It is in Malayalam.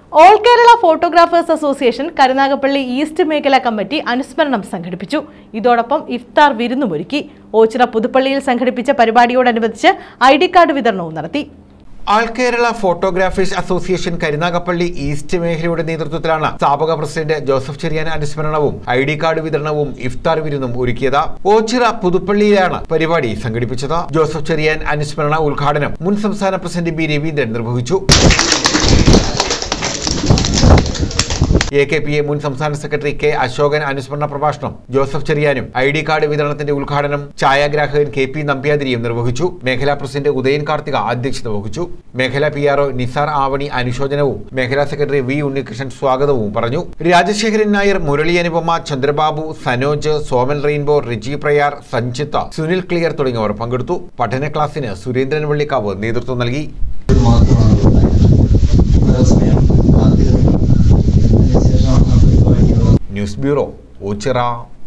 all Kerala photographers association Karunagappally east മേഖല കമ്മിറ്റി അനുസ്മരണം സംഘടിപ്പിച്ചു ഇതോടൊപ്പം ഇഫ്താർ വിരുന്നുമൊരുക്കി ഓച്ചിറ പുതുപ്പള്ളിയിൽ സംഘടിപ്പിച്ച പരിപാടിയോടനുബന്ധിച്ച് ഐ ഡി കാർഡ് വിതരണവും നടത്തി all Kerala photographers association Karunagappally east മേഖലയുടെ നേതൃത്വത്തിലാണ് സ്ഥാപക പ്രസിഡന്റ് ജോസഫ് ചെറിയാൻ അനുസ്മരണവും ഐ ഡി കാർഡ് വിതരണവും ഇഫ്താർ വിരുന്നും ഒരുക്കിയത് ഓച്ചിറ പുതുപ്പള്ളിയിലാണ് പരിപാടി സംഘടിപ്പിച്ചത് ജോസഫ് ചെറിയാൻ അനുസ്മരണ ഉദ്ഘാടനം മുൻ സംസ്ഥാന പ്രസിഡന്റ് ബി രവീന്ദ്രൻ നിർവഹിച്ചു എ കെ പി എ മുൻ സംസ്ഥാന സെക്രട്ടറി കെ അശോകൻ അനുസ്മരണ പ്രഭാഷണം ജോസഫ് ചെറിയാനും ഐ ഡി കാർഡ് വിതരണത്തിന്റെ ഉദ്ഘാടനം ഛായാഗ്രാഹകൻ കെ പി നമ്പ്യാതിരിയും നിർവഹിച്ചു മേഖലാ പ്രസിഡന്റ് ഉദയൻ കാർത്തിക അധ്യക്ഷത വഹിച്ചു മേഖലാ പി ആർഒ നിസാർ ആവണി അനുശോചനവും മേഖലാ സെക്രട്ടറി വി ഉണ്ണികൃഷ്ണൻ സ്വാഗതവും പറഞ്ഞു രാജശേഖരൻ നായർ മുരളി അനുപമ ചന്ദ്രബാബു സനോജ് സോമൻ റെയിൻബോ റിജി പ്രയാർ സഞ്ജിത്ത സുനിൽ ക്ലിയർ തുടങ്ങിയവർ പങ്കെടുത്തു പഠന ക്ലാസ്സിന് സുരേന്ദ്രൻ വള്ളിക്കാവ് നേതൃത്വം നൽകി ഒരു മാത്രമാണ് ഉണ്ടായിരുന്നത് അതേസമയം കാത്തിരുന്നു അതിനുശേഷം ആ പരിപാടികൾ ന്യൂസ് ബ്യൂറോ ഓച്ചിറ